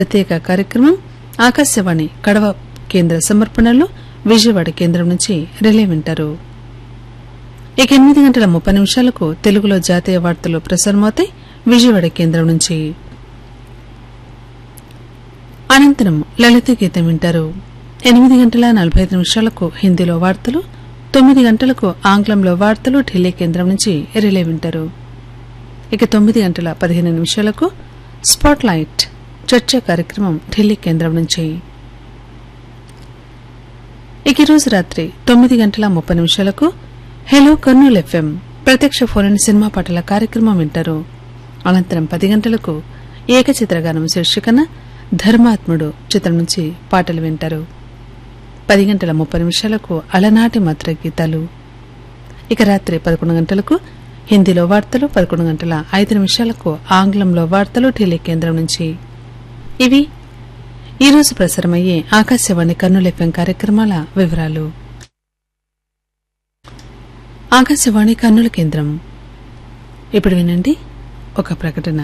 ప్రత్యేక కార్యక్రమం ఆకాశవాణి కడవ కేంద్ర సమర్పణలో విజయవాడ కేంద్రం నుంచి రిలే వింటారు ఇక ఎనిమిది గంటల ముప్పై నిమిషాలకు తెలుగులో జాతీయ వార్తలు ప్రసారమవుతాయి విజయవాడ కేంద్రం నుంచి అనంతరం లలిత గీతం వింటారు ఎనిమిది గంటల నలభై ఐదు నిమిషాలకు హిందీలో వార్తలు తొమ్మిది గంటలకు ఆంగ్లంలో వార్తలు ఢిల్లీ కేంద్రం నుంచి రిలే వింటారు ఇక తొమ్మిది గంటల పదిహేను నిమిషాలకు స్పాట్ లైట్ చర్చా కార్యక్రమం ఢిల్లీ కేంద్రం నుంచి ఇక ఈరోజు రాత్రి తొమ్మిది గంటల ముప్పై నిమిషాలకు హెలో కర్నూల్ ఎఫ్ఎం ప్రత్యక్ష ఫోన్ సినిమా పాటల కార్యక్రమం వింటారు అనంతరం పది గంటలకు ఏకచిత్రగానం శీర్షికన ధర్మాత్ముడు చిత్రం నుంచి పాటలు వింటారు పది గంటల ముప్పై నిమిషాలకు అలనాటి మత్ర గీతాలు ఇక రాత్రి పదకొండు గంటలకు హిందీలో వార్తలు పదకొండు గంటల ఐదు నిమిషాలకు ఆంగ్లంలో వార్తలు ఢిల్లీ కేంద్రం నుంచి ఇవి ఈ రోజు ప్రసారమయ్యే ఆకాశవాణి కర్నూలు ఎఫ్ఎం కార్యక్రమాల వివరాలు ఆకాశవాణి కర్నూలు కేంద్రం ఇప్పుడు వినండి ఒక ప్రకటన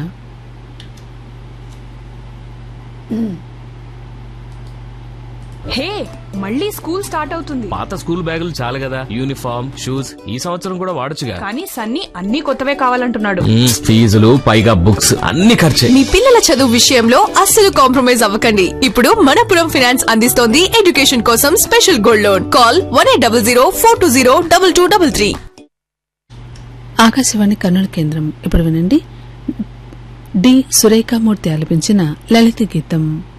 హే మళ్ళీ స్కూల్ స్టార్ట్ అవుతుంది పాత స్కూల్ బ్యాగులు చాలు కదా యూనిఫామ్ షూస్ ఈ సంవత్సరం కూడా వాడొచ్చుగా కానీ సన్నీ అన్ని కొత్తవే కావాలంటున్నాడు మ్మ్, ఫీజులు పైగా బుక్స్ అన్ని ఖర్చే మీ పిల్లల చదువు విషయంలో అస్సలు కాంప్రమైజ్ అవ్వకండి ఇప్పుడు మనపురం ఫినాన్స్ అందిస్తోంది ఎడ్యుకేషన్ కోసం special gold loan call one eight double zero four two zero double two double three Akashvani Kurnool కేంద్రం ఇప్పుడు వినండి డి సురేఖామూర్తి ఆలపించిన లలిత గీతం